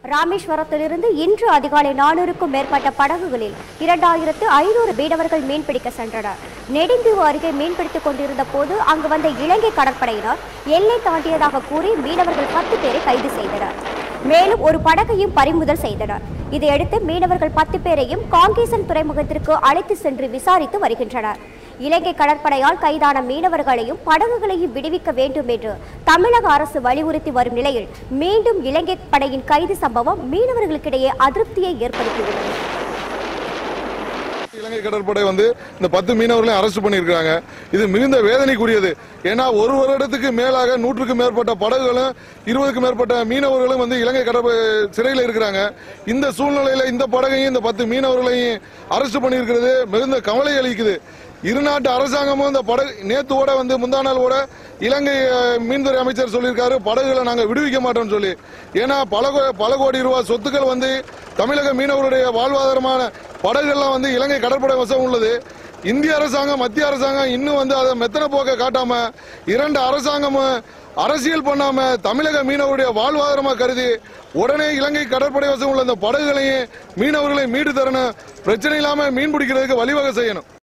ராமேஸ்வரத்திலிருந்து இன்று அதிகாலை நானூறுக்கும் மேற்பட்ட படகுகளில் இரண்டாயிரத்து ஐநூறு மீனவர்கள் மீன்பிடிக்க சென்றனர் நெடுந்தீவு அருகே மீன்பிடித்துக் கொண்டிருந்த போது அங்கு வந்த இலங்கை கடற்படையினர் எல்லை தாண்டியதாக கூறி மீனவர்கள் பத்து பேரை கைது செய்தனர் மேலும் ஒரு படகையும் பறிமுதல் செய்தனர் இதையடுத்து மீனவர்கள் பத்து பேரையும் காங்கேசன் துறைமுகத்திற்கு அழைத்து சென்று விசாரித்து வருகின்றனர் இலங்கை கடற்படையால் கைதான மீனவர்களையும் படகுகளையும் விடுவிக்க வேண்டும் என்று தமிழக அரசு வலியுறுத்தி வரும் நிலையில் மீண்டும் இலங்கை படையின் கைது சம்பவம் மீனவர்களுக்கிடையே அதிருப்தியை ஏற்படுத்தியுள்ளது இலங்கை கடற்படை வந்து இந்த பத்து மீனவர்களையும் அரெஸ்ட் பண்ணியிருக்காங்க இது மிகுந்த வேதனைக்குரியது ஏன்னா ஒரு வருடத்துக்கு மேலாக நூற்றுக்கும் மேற்பட்ட படகுகளும் இருபதுக்கும் மேற்பட்ட மீனவர்களும் வந்து இலங்கை கடற்படை சிறையில் இருக்கிறாங்க இந்த சூழ்நிலையில இந்த படகையும் இந்த பத்து மீனவர்களையும் அரெஸ்ட் பண்ணியிருக்கிறது மிகுந்த கவலை அளிக்குது இருநாட்டு அரசாங்கமும் இந்த படகு நேத்தோட வந்து முந்தா நாள் கூட இலங்கை அஹ், மீன்துறை அமைச்சர் சொல்லியிருக்காரு படகுகளை நாங்கள் விடுவிக்க மாட்டோம்னு சொல்லி ஏன்னா பல கோ- பல கோடி ரூபாய் சொத்துக்கள் வந்து தமிழக மீனவருடைய வாழ்வாதாரமான படகுகள்லாம் வந்து இலங்கை கடற்படை வசம் உள்ளது இந்திய அரசாங்கம் மத்திய அரசாங்கம் இன்னும் வந்து அதை மெத்தன போக்க காட்டாம இரண்டு அரசாங்கமும் அரசியல் பண்ணாம தமிழக மீனவருடைய வாழ்வாதாரமா கருதி உடனே இலங்கை கடற்படை வசம் உள்ள இந்த படகுகளையும் மீனவர்களையும் மீட்டு தரணும் பிரச்சனை இல்லாம மீன் பிடிக்கிறதுக்கு வழிவகை செய்யணும்